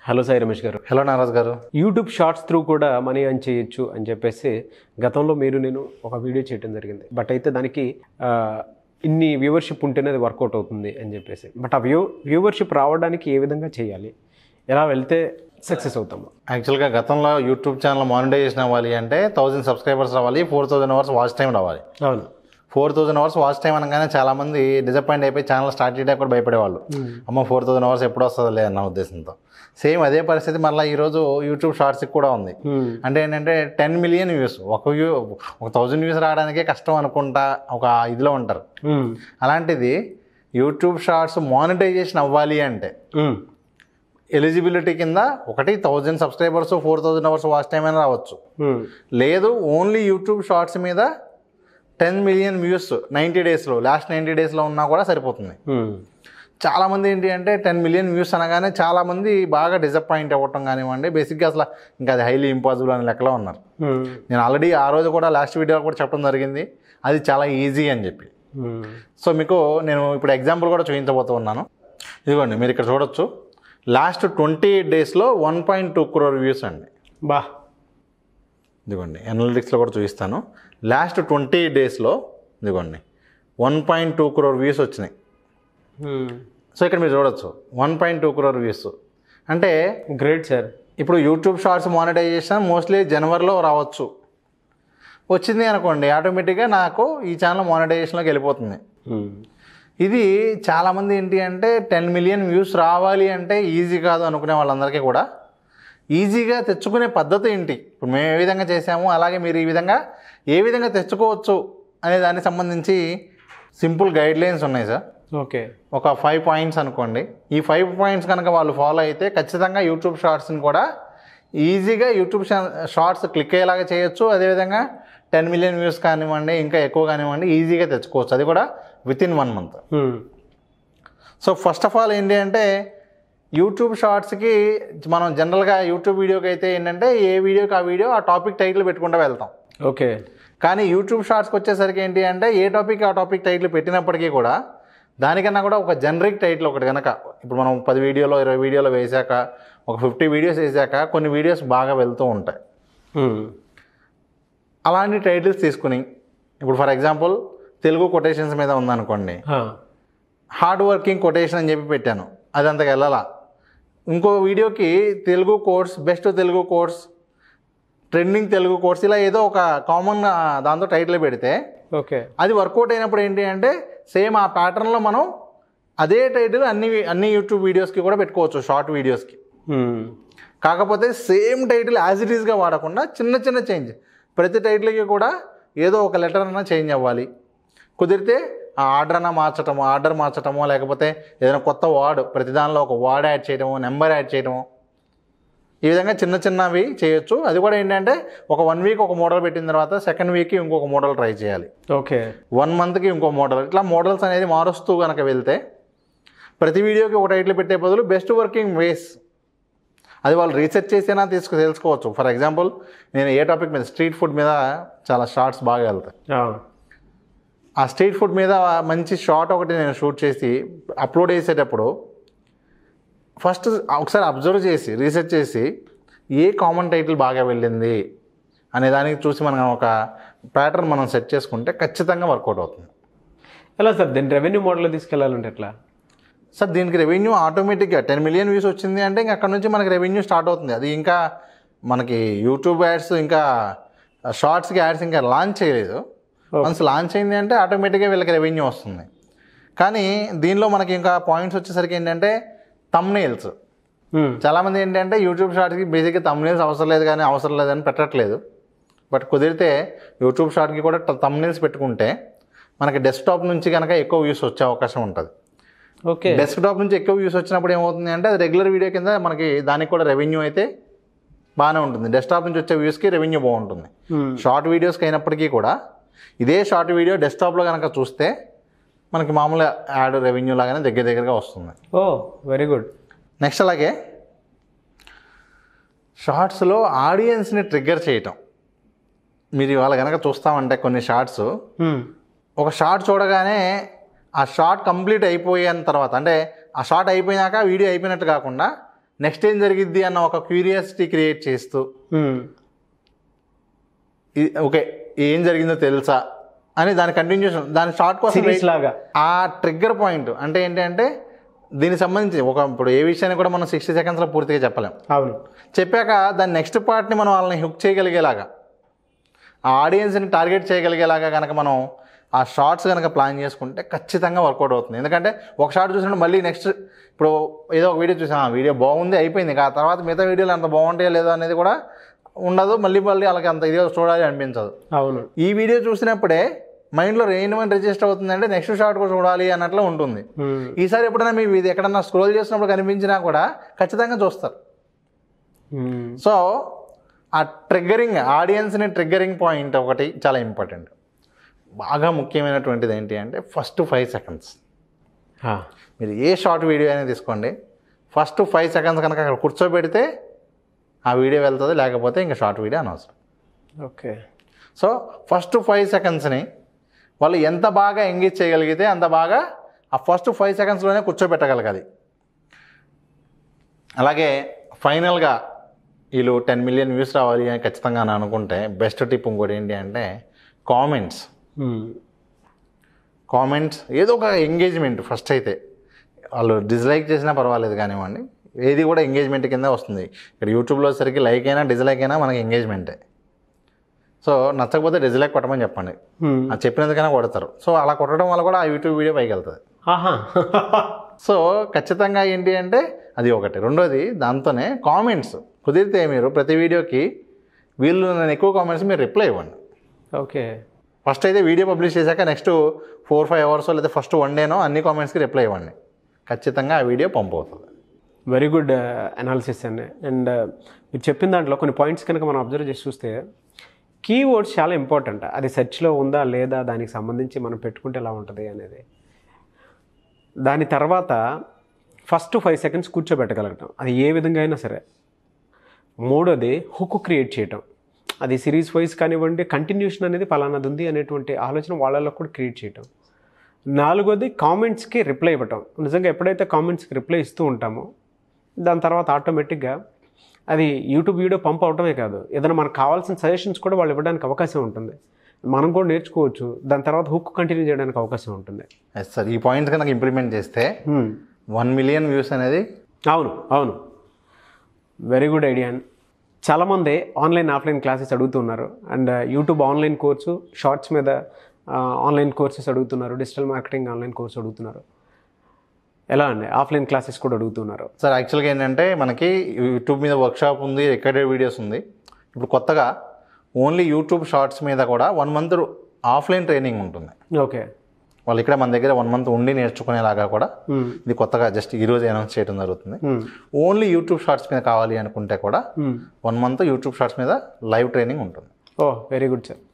Hello Sai Ramesh గారు hello Naraj గారు YouTube shorts through కూడా మనీ అర్న్ చేయొచ్చు అని చెప్పేసి గతంలో మీరు నేను ఒక వీడియో చేయడం జరిగింది బట్ అయితే దానికి ఆ, ఇన్ని వ్యూవర్షిప్ ఉంటేనే అది వర్కౌట్ అవుతుంది అని చెప్పేసి బట్ ఆ వ్యూ వ్యూవర్షిప్ రావడానికి ఏ విధంగా చేయాలి ఎలా వెళ్తే సక్సెస్ అవుతాము యాక్చువల్గా గతంలో యూట్యూబ్ ఛానల్ మానిటైజేషన్ అవ్వాలి అంటే థౌసండ్ సబ్స్క్రైబర్స్ రావాలి four thousand hours watch time రావాలి అవును four thousand hours watch time అనగానే చాలామంది డిసప్పాయింట్ అయిపోయి ఛానల్ స్టార్ట్ చేయడానికి కూడా భయపడేవాళ్ళు అమ్మ ఫోర్ థౌసండ్ అవర్స్ ఎప్పుడు వస్తుందిలే అన్న ఉద్దేశంతో సేమ్ అదే పరిస్థితి మళ్ళీ ఈరోజు యూట్యూబ్ షార్ట్స్కి కూడా ఉంది Hmm. అంటే ఏంటంటే టెన్ మిలియన్ వ్యూస్ ఒక వ్యూ ఒక థౌజండ్ వ్యూస్ రావడానికే కష్టం అనుకుంటా ఒక ఇదిలో ఉంటారు ఉమ్. అలాంటిది యూట్యూబ్ షార్ట్స్ మానిటైజేషన్ అవ్వాలి అంటే ఉమ్. ఎలిజిబిలిటీ కింద ఒకటి thousand subscribers four thousand hours watch time అయినా రావచ్చు ఉమ్. లేదు ఓన్లీ యూట్యూబ్ షార్ట్స్ మీద టెన్ మిలియన్ వ్యూస్ నైంటీ డేస్లో లాస్ట్ నైంటీ డేస్లో ఉన్నా కూడా సరిపోతుంది ఉమ్. చాలామంది ఏంటి అంటే టెన్ మిలియన్ వ్యూస్ అనగానే చాలామంది బాగా డిసప్పాయింట్ అవ్వటం కానివ్వండి బేసిక్గా అసలు ఇంకా అది హైలీ ఇంపాసిబుల్ అనే లెక్కలో ఉన్నారు ఉమ్. నేను ఆల్రెడీ ఆ రోజు కూడా లాస్ట్ వీడియోలో కూడా చెప్పడం జరిగింది అది చాలా ఈజీ అని చెప్పి ఉమ్. సో మీకు నేను ఇప్పుడు ఎగ్జాంపుల్ కూడా చూపించబోతూ ఉన్నాను ఇదిగోండి మీరు ఇక్కడ చూడొచ్చు లాస్ట్ ట్వంటీ ఎయిట్ డేస్లో one point two crore views అండి బా ఇదిగోండి అనలిటిక్స్లో కూడా చూపిస్తాను లాస్ట్ ట్వంటీ డేస్లో ఇదిగోండి one point two crore views వచ్చినాయి ఉమ్. సో ఇక్కడ మీరు చూడొచ్చు one point two crore views అంటే గ్రేట్ సార్ ఇప్పుడు యూట్యూబ్ షార్ట్స్ మానిటైజేషన్ మోస్ట్లీ జనవరిలో రావచ్చు వచ్చింది అనుకోండి ఆటోమేటిక్గా నాకు ఈ ఛానల్ మానిటైజేషన్లోకి వెళ్ళిపోతుంది ఉమ్. ఇది చాలామంది ఏంటి అంటే టెన్ మిలియన్ వ్యూస్ రావాలి అంటే ఈజీ కాదు అనుకునే వాళ్ళందరికీ కూడా ఈజీగా తెచ్చుకునే పద్ధతి ఏంటి ఇప్పుడు మేము ఏ విధంగా చేసాము అలాగే మీరు ఈ విధంగా ఏ విధంగా తెచ్చుకోవచ్చు అనే దానికి సంబంధించి సింపుల్ గైడ్ లైన్స్ ఉన్నాయి సార్ ఓకే ఒక ఫైవ్ పాయింట్స్ అనుకోండి ఈ ఫైవ్ పాయింట్స్ కనుక వాళ్ళు ఫాలో అయితే ఖచ్చితంగా యూట్యూబ్ షార్ట్స్ని కూడా ఈజీగా యూట్యూబ్ షార్ట్స్ క్లిక్ అయ్యేలాగా చేయొచ్చు అదేవిధంగా టెన్ మిలియన్ వ్యూస్ కానివ్వండి ఇంకా ఎక్కువ కానివ్వండి ఈజీగా తెచ్చుకోవచ్చు అది కూడా with in one month um. So first of all ఏంటి అంటే యూట్యూబ్ షార్ట్స్కి మనం జనరల్గా యూట్యూబ్ వీడియోకి అయితే ఏంటంటే ఏ వీడియోకి ఆ వీడియో ఆ టాపిక్ టైటిల్ పెట్టుకుంటూ వెళ్తాం ఓకే కానీ యూట్యూబ్ షార్ట్స్కి వచ్చేసరికి ఏంటి అంటే ఏ టాపిక్ ఆ టాపిక్ టైటిల్ పెట్టినప్పటికీ కూడా దానికన్నా కూడా ఒక జనరిక్ టైటిల్ ఒకటి కనుక ఇప్పుడు మనం పది వీడియోలో ఇరవై వీడియోలో వేసాక ఒక ఫిఫ్టీ వీడియోస్ వేసాక కొన్ని వీడియోస్ బాగా వెళ్తూ ఉంటాయి ఉమ్. అలాంటి టైటిల్స్ తీసుకుని ఇప్పుడు ఫర్ ఎగ్జాంపుల్ తెలుగు కొటేషన్స్ మీద ఉందనుకోండి ఆ. హార్డ్ వర్కింగ్ కొటేషన్ అని చెప్పి పెట్టాను అది అంతకు వెళ్ళాలా ఇంకో వీడియోకి Telugu course best Telugu course trending Telugu course ఇలా ఏదో ఒక కామన్ దాంతో టైటిల్ పెడితే ఓకే అది వర్కౌట్ అయినప్పుడు ఏంటి అంటే సేమ్ ఆ ప్యాటర్న్లో మనం అదే టైటిల్ అన్ని అన్ని యూట్యూబ్ వీడియోస్కి కూడా పెట్టుకోవచ్చు షార్ట్ వీడియోస్కి ఉమ్. కాకపోతే సేమ్ టైటిల్ యాజ్ ఇట్ ఈస్గా వాడకుండా చిన్న చిన్న చేంజ్ ప్రతి టైటిల్కి కూడా ఏదో ఒక లెటర్ అన్నా చేంజ్ అవ్వాలి కుదిరితే ఆ ఆర్డర్ అన్నా మార్చటము ఆర్డర్ మార్చటమో లేకపోతే ఏదైనా కొత్త వర్డ్ ప్రతి దానిలో ఒక వర్డ్ యాడ్ చేయడము నెంబర్ యాడ్ చేయడము ఈ విధంగా చిన్న చిన్నవి చేయొచ్చు అది కూడా ఏంటంటే ఒక వన్ వీక్ ఒక మోడల్ పెట్టిన తర్వాత సెకండ్ వీక్కి ఇంకొక మోడల్ ట్రై చేయాలి ఓకే వన్ మంత్కి ఇంకో మోడల్ ఇట్లా మోడల్స్ అనేది మారుస్తూ కనుక వెళ్తే ప్రతి వీడియోకి ఒక టైటిల్ పెట్టే బదులు బెస్ట్ వర్కింగ్ వేస్ అది వాళ్ళు రీసెర్చ్ చేసినా తీసుకు తెలుసుకోవచ్చు ఫర్ ఎగ్జాంపుల్ నేను ఏ టాపిక్ మీద స్ట్రీట్ ఫుడ్ మీద చాలా షార్ట్స్ బాగా వెళ్తాయి ఆ. ఆ స్ట్రీట్ ఫుడ్ మీద మంచి షార్ట్ ఒకటి నేను షూట్ చేసి అప్లోడ్ చేసేటప్పుడు ఫస్ట్ ఒకసారి అబ్జర్వ్ చేసి రీసెర్చ్ చేసి ఏ కామన్ టైటిల్ బాగా వెళ్ళింది అనే దానికి చూసి మనం ఒక ప్యాటర్న్ మనం సెట్ చేసుకుంటే ఖచ్చితంగా వర్కౌట్ అవుతుంది ఎలా సార్ దీన్ని రెవెన్యూ మోడల్లో తీసుకెళ్లాలంటే ఎట్లా సార్ దీనికి రెవెన్యూ ఆటోమేటిక్గా టెన్ మిలియన్ వ్యూస్ వచ్చింది అంటే ఇంకా అక్కడ నుంచి మనకి రెవెన్యూ స్టార్ట్ అవుతుంది అది ఇంకా మనకి యూట్యూబ్ యాడ్స్ ఇంకా షార్ట్స్కి యాడ్స్ ఇంకా లాంచ్ చేయలేదు వన్స్ లాంచ్ అయింది అంటే ఆటోమేటిక్గా వీళ్ళకి రెవెన్యూ వస్తుంది కానీ దీనిలో మనకి ఇంకా పాయింట్స్ వచ్చేసరికి ఏంటంటే తమ్నేల్స్ ఉమ్. చాలామంది ఏంటంటే యూట్యూబ్ షార్ట్కి బేసిక్గా తమ్నేల్స్ అవసరం లేదు కానీ అవసరం లేదని పెట్టట్లేదు బట్ కుదిరితే యూట్యూబ్ షార్ట్కి కూడా తమ్నేల్స్ పెట్టుకుంటే మనకి డెస్క్టాప్ నుంచి కనుక ఎక్కువ వ్యూస్ వచ్చే అవకాశం ఉంటుంది ఓకే డెస్క్టాప్ నుంచి ఎక్కువ వ్యూస్ వచ్చినప్పుడు ఏమవుతుంది అంటే అది రెగ్యులర్ వీడియో కింద మనకి దానికి కూడా రెవెన్యూ అయితే బాగానే ఉంటుంది డెస్క్టాప్ నుంచి వచ్చే వ్యూస్కి రెవెన్యూ బాగుంటుంది ఉమ్. షార్ట్ వీడియోస్కి అయినప్పటికీ కూడా ఇదే షార్ట్ వీడియో డెస్క్టాప్లో కనుక చూస్తే మనకి మామూలు యాడ్ రెవెన్యూ లాగానే దగ్గర దగ్గరగా వస్తుంది ఓ వెరీ గుడ్ నెక్స్ట్ అలాగే షార్ట్స్లో ఆడియన్స్ని ట్రిగ్గర్ చేయటం మీరు ఇవాళ కనుక చూస్తామంటే కొన్ని షార్ట్స్ ఉమ్. ఒక షార్ట్ చూడగానే ఆ షార్ట్ కంప్లీట్ అయిపోయిన తర్వాత అంటే ఆ షార్ట్ అయిపోయినాక వీడియో అయిపోయినట్టు కాకుండా నెక్స్ట్ ఏం జరిగిద్ది అన్న ఒక క్యూరియాసిటీ క్రియేట్ చేస్తూ మ్మ్. ఇది ఓకే ఏం జరిగిందో తెలుసా అని దాని కంటిన్యూషన్ దాని షార్ట్ కోసం సిరీస్ లాగా ఆ ట్రిగ్గర్ పాయింట్ అంటే ఏంటంటే దీనికి సంబంధించి ఒక ఇప్పుడు ఏ విషయాన్ని కూడా మనం సిక్స్టీ సెకండ్స్లో పూర్తిగా చెప్పలేం అవును చెప్పాక దాని నెక్స్ట్ పార్ట్ని మనం వాళ్ళని హుక్ చేయగలిగేలాగా ఆ ఆడియన్స్ని టార్గెట్ చేయగలిగేలాగా కనుక మనం ఆ షార్ట్స్ కనుక ప్లాన్ చేసుకుంటే ఖచ్చితంగా వర్కౌట్ అవుతుంది ఎందుకంటే ఒక షార్ట్ చూసినప్పుడు మళ్ళీ నెక్స్ట్ ఇప్పుడు ఏదో ఒక వీడియో చూసాం ఆ వీడియో బాగుంది అయిపోయింది ఇక ఆ తర్వాత మిగతా వీడియోలు అంత బాగుంటాయో లేదో అనేది కూడా ఉండదు మళ్ళీ మళ్ళీ వాళ్ళకి అంత ఇదిగా చూడాలి అనిపించదు అవును ఈ వీడియో చూసినప్పుడే మైండ్లో ఏమని రిజిస్టర్ అవుతుందంటే నెక్స్ట్ షార్ట్ కూడా చూడాలి అన్నట్లు ఉంటుంది మ్మ్. ఈసారి ఎప్పుడైనా మీ ఇది ఎక్కడన్నా స్క్రోల్ చేసినప్పుడు కనిపించినా కూడా ఖచ్చితంగా చూస్తారు మ్మ్. సో ఆ ట్రిగ్గరింగ్ ఆడియన్స్ని ట్రిగ్గరింగ్ పాయింట్ ఒకటి చాలా ఇంపార్టెంట్ బాగా ముఖ్యమైనటువంటిది ఏంటి అంటే ఫస్ట్ ఫైవ్ సెకండ్స్ ఆ. మీరు ఏ షార్ట్ వీడియో అయినా తీసుకోండి ఫస్ట్ ఫైవ్ సెకండ్స్ కనుక అక్కడ కూర్చోబెడితే ఆ వీడియో వెళ్తుంది లేకపోతే ఇంకా షార్ట్ వీడియో అనవసరం ఓకే సో ఫస్ట్ ఫైవ్ సెకండ్స్ని వాళ్ళు ఎంత బాగా ఎంగేజ్ చేయగలిగితే అంత బాగా ఆ ఫస్ట్ ఫైవ్ సెకండ్స్లోనే కూర్చోబెట్టగలగాలి అలాగే ఫైనల్గా వీళ్ళు టెన్ మిలియన్ వ్యూస్ రావాలి అని ఖచ్చితంగా అని అనుకుంటే బెస్ట్ టిప్ ఇంకోటి ఏంటి అంటే కామెంట్స్ మ్మ్. కామెంట్స్ ఏదో ఒక ఎంగేజ్మెంట్ ఫస్ట్ అయితే వాళ్ళు డిస్లైక్ చేసినా పర్వాలేదు కానివ్వండి ఏది కూడా ఎంగేజ్మెంట్ కింద వస్తుంది ఇక్కడ యూట్యూబ్లో సరికి లైక్ అయినా డిస్లైక్ అయినా మనకి ఎంగేజ్మెంటే సో నచ్చకపోతే డిస్లైక్ కొట్టమని చెప్పండి మ్మ్. అది చెప్పినందుకైనా కొడతారు సో అలా కొట్టడం వల్ల కూడా ఆ యూట్యూబ్ వీడియో పైకి వెళ్తుంది ఆహా సో ఖచ్చితంగా ఏంటి అంటే అది ఒకటి రెండోది దాంతోనే కామెంట్స్ కుదిరితే మీరు ప్రతి వీడియోకి వీళ్ళు నేను ఎక్కువ కామెంట్స్ మీరు రిప్లై ఇవ్వండి ఓకే ఫస్ట్ అయితే వీడియో పబ్లిష్ చేశాక నెక్స్ట్ ఫోర్ ఫైవ్ అవర్స్ లేదా ఫస్ట్ వన్ డేనో అన్ని కామెంట్స్కి రిప్లై ఇవ్వండి ఖచ్చితంగా ఆ వీడియో పంప్ అవుతుంది వెరీ గుడ్ అనాలిసిస్ అండి అండ్ మీరు చెప్పిన దాంట్లో కొన్ని పాయింట్స్ కనుక మనం అబ్జర్వ్ చేసి చూస్తే కీవర్డ్స్ చాలా ఇంపార్టెంట్ అది సెర్చ్లో ఉందా లేదా దానికి సంబంధించి మనం పెట్టుకుంటే ఎలా ఉంటుంది అనేది దాని తర్వాత ఫస్ట్ ఫైవ్ సెకండ్స్ కూర్చోబెట్టగలగటం అది ఏ విధంగా అయినా సరే మూడోది హుక్ క్రియేట్ చేయటం అది సిరీస్ వైజ్ కానివ్వండి కంటిన్యూషన్ అనేది పలానాది ఉంది అనేటువంటి ఆలోచన వాళ్ళలో కూడా క్రియేట్ చేయటం నాలుగోది కామెంట్స్కి రిప్లై ఇవ్వటం నిజంగా ఎప్పుడైతే కామెంట్స్కి రిప్లై ఇస్తూ ఉంటామో దాని తర్వాత ఆటోమేటిక్గా అది యూట్యూబ్ వీడియో పంప్ అవటమే కాదు ఏదైనా మనకు కావాల్సిన సజెషన్స్ కూడా వాళ్ళు ఇవ్వడానికి అవకాశం ఉంటుంది మనం కూడా నేర్చుకోవచ్చు దాని తర్వాత హుక్ కంటిన్యూ చేయడానికి అవకాశం ఉంటుంది ఎస్ సార్ ఈ పాయింట్స్ కనుక ఇంప్లిమెంట్ చేస్తే Hmm. వన్ మిలియన్ వ్యూస్ అనేది అవును అవును వెరీ గుడ్ ఐడియా చాలామంది ఆన్లైన్ ఆఫ్లైన్ క్లాసెస్ అడుగుతున్నారు and YouTube online course shorts మీద ఆన్లైన్ కోర్సెస్ అడుగుతున్నారు డిజిటల్ మార్కెటింగ్ ఆన్లైన్ కోర్స్ అడుగుతున్నారు ఎలా అండి ఆఫ్లైన్ క్లాసెస్ కూడా అడుగుతున్నారు సార్ యాక్చువల్గా ఏంటంటే మనకి యూట్యూబ్ మీద వర్క్షాప్ ఉంది రికార్డెడ్ వీడియోస్ ఉంది ఇప్పుడు కొత్తగా ఓన్లీ యూట్యూబ్ షార్ట్స్ మీద కూడా వన్ మంత్ ఆఫ్లైన్ ట్రైనింగ్ ఉంటుంది ఓకే వాళ్ళు ఇక్కడ మన దగ్గర వన్ మంత్ ఉండి నేర్చుకునేలాగా కూడా Hmm. ఇది కొత్తగా జస్ట్ ఈ రోజు అనౌన్స్ చేయడం జరుగుతుంది Hmm. ఓన్లీ యూట్యూబ్ షార్ట్స్ మీద కావాలి అనుకుంటే కూడా Hmm. One month YouTube shorts మీద లైవ్ ట్రైనింగ్ ఉంటుంది ఓ వెరీ గుడ్ సార్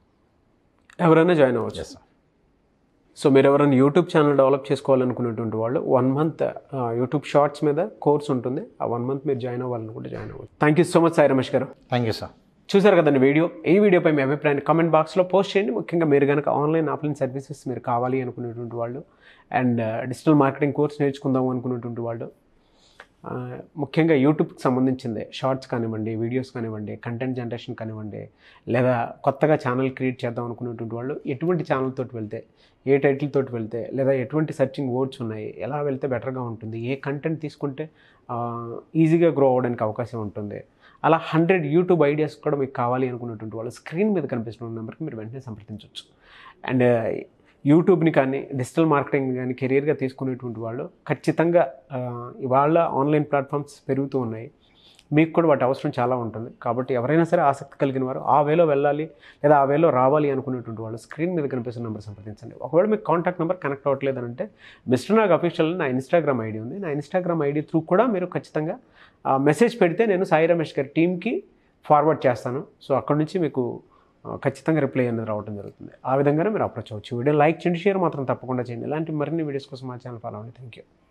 ఎవరైనా జాయిన్ అవ్వచ్చు ఎస్ సార్ సో మీరు ఎవరైనా యూట్యూబ్ ఛానల్ డెవలప్ చేసుకోవాలనుకునేటువంటి వాళ్ళు వన్ మంత్ యూట్యూబ్ షార్ట్స్ మీద కోర్స్ ఉంటుంది ఆ వన్ మంత్ మీరు జాయిన్ అవ్వాలనుకుంటే జాయిన్ అవ్వచ్చు thank you so much Sai Ramesh garu thank you sir చూసారు కదండి వీడియో ఈ వీడియోపై మీ అభిప్రాయాన్ని కామెంట్ బాక్స్లో పోస్ట్ చేయండి ముఖ్యంగా మీరు కనుక ఆన్లైన్ ఆఫ్లైన్ సర్వీసెస్ మీరు కావాలి అనుకునేటువంటి వాళ్ళు అండ్ డిజిటల్ మార్కెటింగ్ కోర్స్ నేర్చుకుందాం అనుకునేటువంటి వాళ్ళు ఆ, ముఖ్యంగా యూట్యూబ్కి సంబంధించింది షార్ట్స్ కానివ్వండి వీడియోస్ కానివ్వండి కంటెంట్ జనరేషన్ కానివ్వండి లేదా కొత్తగా ఛానల్ క్రియేట్ చేద్దాం అనుకునేటువంటి వాళ్ళు ఎటువంటి ఛానల్ తోటి వెళ్తే ఏ టైటిల్ తోటి వెళ్తే లేదా ఎటువంటి సర్చింగ్ వర్డ్స్ ఉన్నాయి ఎలా వెళ్తే బెటర్గా ఉంటుంది ఏ కంటెంట్ తీసుకుంటే ఈజీగా గ్రో అవ్వడానికి అవకాశం ఉంటుంది అలా హండ్రెడ్ యూట్యూబ్ ఐడియాస్ కూడా మీకు కావాలి అనుకున్నటువంటి వాళ్ళు స్క్రీన్ మీద కనిపిస్తున్న నెంబర్కి మీరు వెంటనే సంప్రదించవచ్చు అండ్ యూట్యూబ్ని కానీ డిజిటల్ మార్కెటింగ్ కానీ కెరీర్గా తీసుకునేటువంటి వాళ్ళు ఖచ్చితంగా ఆ, ఇవాళ ఆన్లైన్ ప్లాట్ఫామ్స్ పెరుగుతూ ఉన్నాయి మీకు కూడా వాటి అవసరం చాలా ఉంటుంది కాబట్టి ఎవరైనా సరే ఆసక్తి కలిగిన వారు ఆ వేలో వెళ్ళాలి లేదా ఆ వేలో రావాలి అనుకునేటువంటి వాళ్ళు స్క్రీన్ మీద కనిపిస్తున్న నెంబర్ సంప్రదించండి ఒకవేళ మీకు కాంటాక్ట్ నెంబర్ కనెక్ట్ అవ్వట్లేదు అని అంటే మిస్టర్ నాగ్ అఫీషియల్ నా ఇన్స్టాగ్రామ్ ఐడి ఉంది నా ఇన్స్టాగ్రామ్ ఐడి త్రూ కూడా మీరు ఖచ్చితంగా మెసేజ్ పెడితే నేను సాయి రమేష్ గారి టీమ్కి ఫార్వర్డ్ చేస్తాను సో అక్కడ నుంచి మీకు ఆ, ఖచ్చితంగా రిప్లై అనేది రావడం జరుగుతుంది ఆ విధంగానే మీరు అప్రోచ్ అవ్వచ్చు వీడియో లైక్ చేయండి షేర్ మాత్రం తప్పకుండా చేయండి ఇలాంటి మరిన్ని వీడియోస్ కోసం మా ఛానల్ ఫాలో అవ్వండి థ్యాంక్ యూ